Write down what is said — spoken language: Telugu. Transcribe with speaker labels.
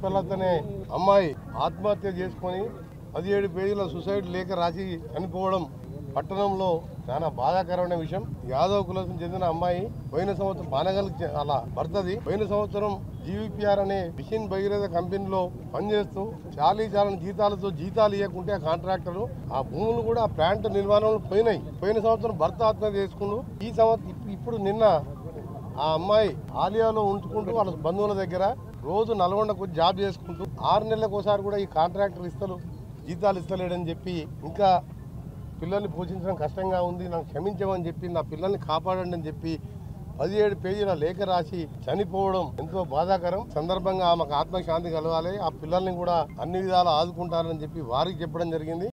Speaker 1: పుష్పలత అనే అమ్మాయి ఆత్మహత్య చేసుకొని పదిహేడు పేజీల సూసైడ్ లేఖ రాసి చనిపోవడం పట్టణంలో చాలా బాధాకరమైన విషయం యాదవ్ కులకు చెందిన అమ్మాయి పోయిన సంవత్సరం పానగల్ అలా భర్తది పోయిన సంవత్సరం జీవీపీఆర్ అనే మిషన్ భగీరథ కంపెనీలో పనిచేస్తూ చాలీ చాలని జీతాలతో జీతాలు ఇవ్వకుంటే ఆ కాంట్రాక్టర్ ఆ భూములు కూడా ఆ ప్లాంట్ నిర్మాణంలో పోయినాయి పోయిన సంవత్సరం భర్త ఆత్మహత్య చేసుకుంటూ ఈ సంవత్సరం ఇప్పుడు నిన్న ఆ అమ్మాయి ఆలియాలో ఉంచుకుంటూ వాళ్ళ బంధువుల దగ్గర రోజు నల్గొండకు వచ్చి జాబ్ చేసుకుంటూ ఆరు నెలలకు ఒకసారి కూడా ఈ కాంట్రాక్టర్ ఇస్తలు జీతాలు ఇస్తలేడని చెప్పి ఇంకా పిల్లల్ని పోషించడం కష్టంగా ఉంది నాకు క్షమించమని చెప్పి నా పిల్లల్ని కాపాడండి అని చెప్పి పదిహేడు పేజీల లేఖ రాసి చనిపోవడం ఎంతో బాధాకరం సందర్భంగా ఆమెకు ఆత్మశాంతి కలగాలి ఆ పిల్లల్ని కూడా అన్ని విధాలు ఆదుకుంటారని చెప్పి వారికి చెప్పడం జరిగింది